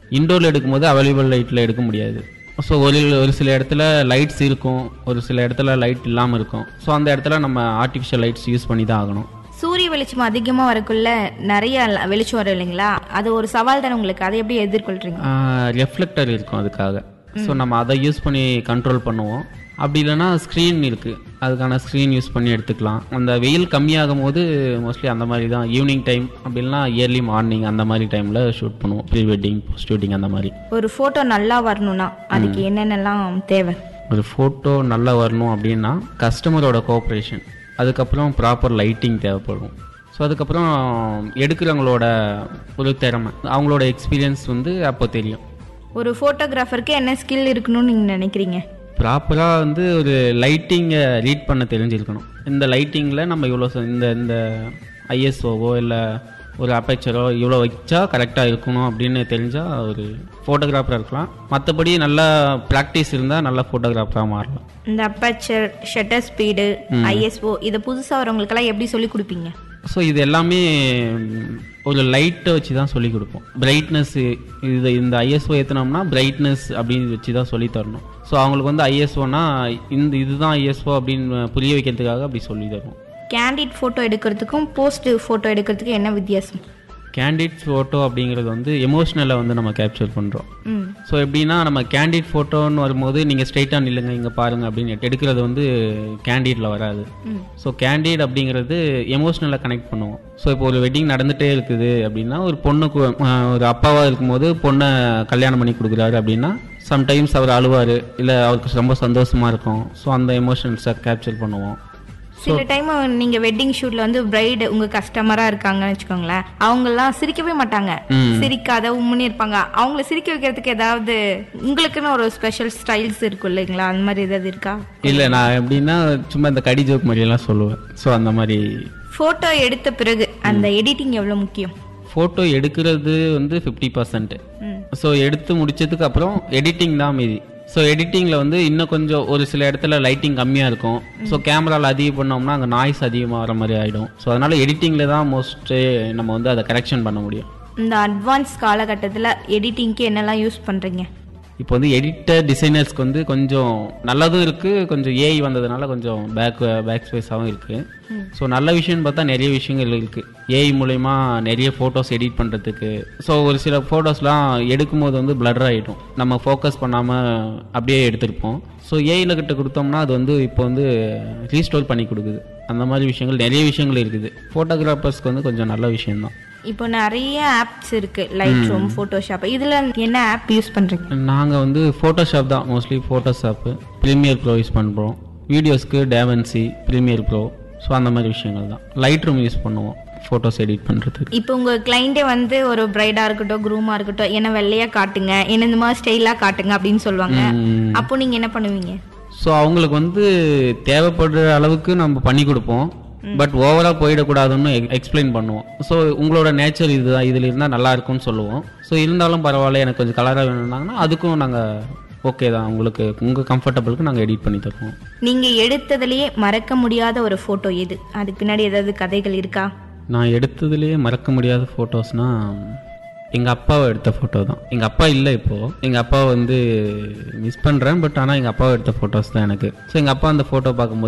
இண்டோரில் எடுக்கும்போது அவைலபிள் லைட்டில் எடுக்க முடியாது ஸோ ஒரு ஒரு சில இடத்துல லைட்ஸ் இருக்கும் ஒரு சில இடத்துல லைட் இல்லாமல் இருக்கும் ஸோ அந்த இடத்துல நம்ம ஆர்டிஃபிஷியல் லைட்ஸ் யூஸ் பண்ணி தான் ஆகணும் சூரிய வெளிச்சம் அதிகமா வரக்குள்ள நிறைய ல- வெளிச்சம் வரும் இல்லைங்களா அது ஒரு சவால் தானே உங்களுக்கு அதை எப்படி எதிர்கொள்றீங்க ரெஃப்ளெக்டர் இருக்கும் அதுக்காக ஸோ நம்ம அதை யூஸ் பண்ணி கண்ட்ரோல் பண்ணுவோம் அப்படி இல்லைன்னா ஸ்க்ரீன் இருக்குது அதுக்கான ஸ்க்ரீன் யூஸ் பண்ணி எடுத்துக்கலாம் அந்த வெயில் கம்மியாகும் போது மோஸ்ட்லி அந்த மாதிரி தான் ஈவினிங் டைம் அப்படி இல்லைன்னா இயர்லி மார்னிங் அந்த மாதிரி டைமில் ஷூட் பண்ணுவோம் ப்ரீ வெட்டிங் போஸ்ட் ஷூட்டிங் அந்த மாதிரி ஒரு போட்டோ நல்லா வரணும்னா அதுக்கு என்னென்னலாம் தேவை ஒரு ஃபோட்டோ நல்லா வரணும் அப்படின்னா கஸ்டமரோட கோஆப்ரேஷன் அதுக்கப்புறம் ப்ராப்பர் லைட்டிங் தேவைப்படும் ஸோ அதுக்கப்புறம் எடுக்கிறவங்களோட ஒரு திறமை அவங்களோட எக்ஸ்பீரியன்ஸ் வந்து அப்போ தெரியும் ஒரு போட்டோகிராஃபருக்கு என்ன ஸ்கில் இருக்கணும்னு நீங்க நினைக்கிறீங்க ப்ராப்பராக வந்து ஒரு லைட்டிங்கை ரீட் பண்ண தெரிஞ்சிருக்கணும் இந்த லைட்டிங்கில் நம்ம இவ்வளோ ச- இந்த இந்த ஐஎஸ்ஓவோ இல்லை ஒரு அப்பேச்சரோ இவ்வளோ வச்சா கரெக்டாக இருக்கணும் அப்படின்னு தெரிஞ்சால் ஒரு ஃபோட்டோகிராஃபராக இருக்கலாம் மற்றபடி நல்லா ப்ராக்டிஸ் இருந்தால் நல்ல ஃபோட்டோகிராஃபராக மாறலாம் இந்த அப்பச்சர் ஷட்டர் ஸ்பீடு ஐஎஸ்ஓ இதை புதுசா வரவங்களுக்கெல்லாம் எப்படி சொல்லி கொடுப்பீங்க ஸோ இது எல்லாமே ம், ஒரு லைட்டை வச்சு தான் சொல்லி கொடுப்போம் பிரைட்னஸ் இது இந்த ஐஎஸ்ஓ ஏற்றினோம்னா பிரைட்னஸ் அப்படின்னு வச்சு தான் சொல்லி தரணும் ஸோ அவங்களுக்கு வந்து ஐஎஸ்ஓனா இந்த இதுதான் ஐஎஸ்ஓ அப்படின்னு புரிய வைக்கிறதுக்காக அப்படி சொல்லி தருவோம் கேண்டிட் போட்டோ எடுக்கிறதுக்கும் போஸ்ட் போட்டோ எடுக்கிறதுக்கும் என்ன வித்தியாசம் கேண்டிட் ஃபோட்டோ அப்படிங்கிறது வந்து எமோஷ்னலை வந்து நம்ம கேப்சர் பண்ணுறோம் ம் ஸோ எப்படின்னா நம்ம கேண்டிட் ஃபோட்டோன்னு வரும்போது நீங்கள் ஸ்ட்ரைட்டாக நில்லுங்க இங்கே பாருங்க அப்படின்னு எடுக்கிறது வந்து கேண்டிடில் வராது ம். ஸோ கேண்டிட் அப்படிங்கிறது எமோஷ்னலை கனெக்ட் பண்ணுவோம் ஸோ இப்போ ஒரு வெட்டிங் நடந்துகிட்டே இருக்குது அப்படின்னா ஒரு பொண்ணுக்கு ஆஹ், ஒரு அப்பாவாக இருக்கும்போது பொண்ணை கல்யாணம் பண்ணி கொடுக்குறாரு அப்படின்னா சம்டைம்ஸ் அவர் அழுவார் இல்லை அவருக்கு ரொம்ப சந்தோஷமாக இருக்கும் ஸோ அந்த எமோஷன்ஸை கேப்சர் பண்ணுவோம் சில டைம் நீங்க வெட்டிங் ஷூட்ல வந்து பிரைடு உங்க கஸ்டமரா இருக்காங்கன்னு வச்சுக்கோங்களேன் அவங்க எல்லாம் சிரிக்கவே மாட்டாங்க சிரிக்காத உம்முன்னு இருப்பாங்க அவங்கள சிரிக்க வைக்கிறதுக்கு ஏதாவது உங்களுக்குன்னு ஒரு ஸ்பெஷல் ஸ்டைல்ஸ் இருக்கும் இல்லைங்களா அந்த மாதிரி ஏதாவது இருக்கா இல்லை நான் எப்படின்னா சும்மா இந்த கடி ஜோக் மாதிரியெல்லாம் சொல்லுவேன் ஸோ அந்த மாதிரி போட்டோ எடுத்த பிறகு அந்த எடிட்டிங் எவ்வளவு முக்கியம் ஃபோட்டோ எடுக்கிறது வந்து ஃபிஃப்டி பர்சன்ட் ம். ஸோ எடுத்து முடிச்சதுக்கு அப்புறம் எடிட்டிங் தான் மீதி ஸோ எடிட்டிங்கில் வந்து இன்னும் கொஞ்சம் ஒரு சில இடத்துல லைட்டிங் கம்மியாக இருக்கும் ஸோ கேமராவில் அதிகம் பண்ணோம்னா அங்கே நாய்ஸ் அதிகமாக வர மாதிரி ஆகிடும் ஸோ அதனால் எடிட்டிங்கில் தான் மோஸ்ட்டு நம்ம வந்து அதை கரெக்ஷன் பண்ண முடியும் இந்த அட்வான்ஸ் காலகட்டத்தில் எடிட்டிங்க்கு என்னெல்லாம் யூஸ் பண்றீங்க இப்போ வந்து எடிட்டர் டிசைனர்ஸ்க்கு வந்து கொஞ்சம் நல்லதும் இருக்குது கொஞ்சம் ஏஐ வந்ததுனால கொஞ்சம் பேக் பேக் ஸ்பேஸாகவும் இருக்குது ஸோ நல்ல விஷயம்னு பார்த்தா நிறைய விஷயங்கள் இருக்குது ஏஐ மூலயமா நிறைய ஃபோட்டோஸ் எடிட் பண்ணுறதுக்கு ஸோ ஒரு சில ஃபோட்டோஸ்லாம் எடுக்கும்போது வந்து blur ஆகிடும் நம்ம ஃபோக்கஸ் பண்ணாமல் அப்படியே எடுத்திருப்போம் ஸோ ஏஐல கிட்ட கொடுத்தோம்னா அது வந்து இப்போ வந்து ரீஸ்டோர் பண்ணி கொடுக்குது அந்த மாதிரி விஷயங்கள் நிறைய விஷயங்கள் இருக்குது ஃபோட்டோகிராஃபர்ஸ்க்கு வந்து கொஞ்சம் நல்ல விஷயம்தான் இப்போ நிறைய ஆப்ஸ் இருக்கு லைட் ரூம் ஃபோட்டோஷாப் இதுல என்ன ஆப் யூஸ் பண்றீங்க நாங்கள் வந்து ஃபோட்டோஷாப் தான் mostly Photoshop Premiere Pro use பண்ணுறோம் வீடியோஸ்க்கு டேவன்சி ப்ரீமியர் ப்ரோ ஸோ அந்த மாதிரி விஷயங்கள் தான் லைட் ரூம் யூஸ் பண்ணுவோம் ஃபோட்டோஸ் எடிட் பண்ணுறதுக்கு இப்போ உங்க கிளைண்டே வந்து ஒரு பிரைடா இருக்கட்டும் குரூமா இருக்கட்டும் என்ன வெள்ளையா காட்டுங்க என்ன இந்த மாதிரி ஸ்டைலா காட்டுங்க அப்படின்னு சொல்லுவாங்க அப்போ நீங்க என்ன பண்ணுவீங்க ஸோ அவங்களுக்கு வந்து தேவைப்படுற அளவுக்கு நம்ம பண்ணி கொடுப்போம் பட் ஓவராக போயிடக்கூடாதுன்னு எக்ஸ்பிளைன் பண்ணுவோம் ஸோ உங்களோட நேச்சர் இதுதான் இதில் இருந்தால் நல்லா இருக்கும்னு சொல்லுவோம் ஸோ இருந்தாலும் பரவாயில்ல எனக்கு கொஞ்சம் கலராக வேணும்னாங்கன்னா அதுக்கும் நாங்கள் ஓகே தான் உங்களுக்கு உங்கள் கம்ஃபர்டபுளுக்கு நாங்கள் எடிட் பண்ணி தருவோம் நீங்க எடுத்ததுலயே மறக்க முடியாத ஒரு போட்டோ எது அதுக்கு பின்னாடி ஏதாவது கதைகள் இருக்கா நான் எடுத்ததுலேயே மறக்க முடியாத ஃபோட்டோஸ்னால் எங்கள் அப்பாவை எடுத்த ஃபோட்டோ தான் எங்கள் அப்பா இல்லை இப்போது எங்கள் அப்பா வந்து மிஸ் பண்ணுறேன் பட் ஆனால் எங்கள் அப்பாவை எடுத்த ஃபோட்டோஸ் தான் எனக்கு ஸோ எங்கள் அப்பா அந்த ஃபோட்டோ பார்க்கும்போது